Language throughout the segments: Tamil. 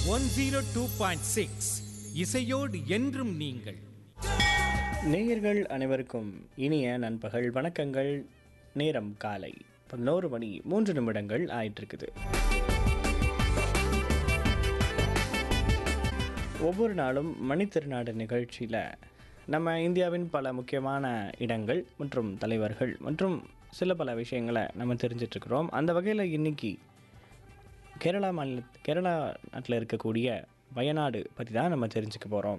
one zero two point six இசையோடு என்றும் நீங்கள் நேயர்கள் அனைவருக்கும் இனிய நண்பகல் வணக்கங்கள் நேரம் காலை பதினோரு மணி மூன்று நிமிடங்கள் ஆயிட்டிருக்குது ஒவ்வொரு நாளும் மணித்திருநாடு நிகழ்ச்சியில் நம்ம இந்தியாவின் பல முக்கியமான இடங்கள் மற்றும் தலைவர்கள் மற்றும் சில பல விஷயங்களை நம்ம தெரிஞ்சிட்ருக்கிறோம் அந்த வகையில் இன்னைக்கு கேரளா மாநில கேரளா நாட்டில் இருக்கக்கூடிய வயநாடு பற்றி தான் நம்ம தெரிஞ்சுக்க போகிறோம்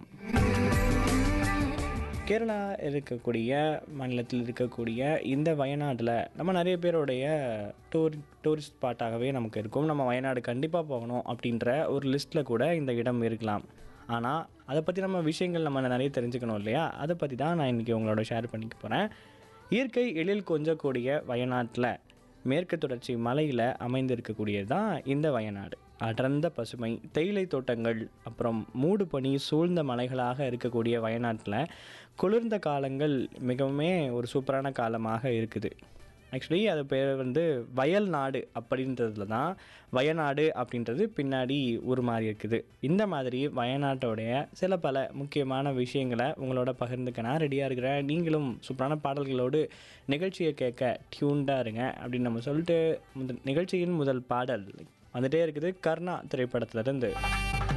கேரளா இருக்கக்கூடிய மாநிலத்தில் இருக்கக்கூடிய இந்த வயநாட்டில் நம்ம நிறைய பேருடைய டூர் டூரிஸ்ட் ஸ்பாட்டாகவே நமக்கு இருக்கும் நம்ம வயநாடு கண்டிப்பாக போகணும் அப்படின்ற ஒரு லிஸ்ட்டில் கூட இந்த இடம் இருக்கலாம் ஆனால் அதை பற்றி நம்ம விஷயங்கள் நம்ம நிறைய தெரிஞ்சுக்கணும் இல்லையா அதை பற்றி தான் நான் இன்றைக்கி உங்களோட ஷேர் பண்ணிக்க போகிறேன் இயற்கை எழில் கொஞ்சக்கூடிய வயநாட்டில் மேற்கு தொடர்ச்சி மலையில் அமைந்திருக்கக்கூடியது தான் இந்த வயநாடு அடர்ந்த பசுமை தேயிலை தோட்டங்கள் அப்புறம் மூடு பனி சூழ்ந்த மலைகளாக இருக்கக்கூடிய வயநாட்டில் குளிர்ந்த காலங்கள் மிகவுமே ஒரு சூப்பரான காலமாக இருக்குது ஆக்சுவலி அது பேர் வந்து வயல் நாடு அப்படின்றதுல தான் வயநாடு அப்படின்றது பின்னாடி உருமாறி இருக்குது இந்த மாதிரி வயநாட்டோடைய சில பல முக்கியமான விஷயங்களை உங்களோட பகிர்ந்துக்க நான் ரெடியாக இருக்கிறேன் நீங்களும் சூப்பரான பாடல்களோடு நிகழ்ச்சியை கேட்க டியூன்டாக இருங்க அப்படின்னு நம்ம சொல்லிட்டு முதல் நிகழ்ச்சியின் முதல் பாடல் வந்துட்டே இருக்குது கர்ணா திரைப்படத்திலிருந்து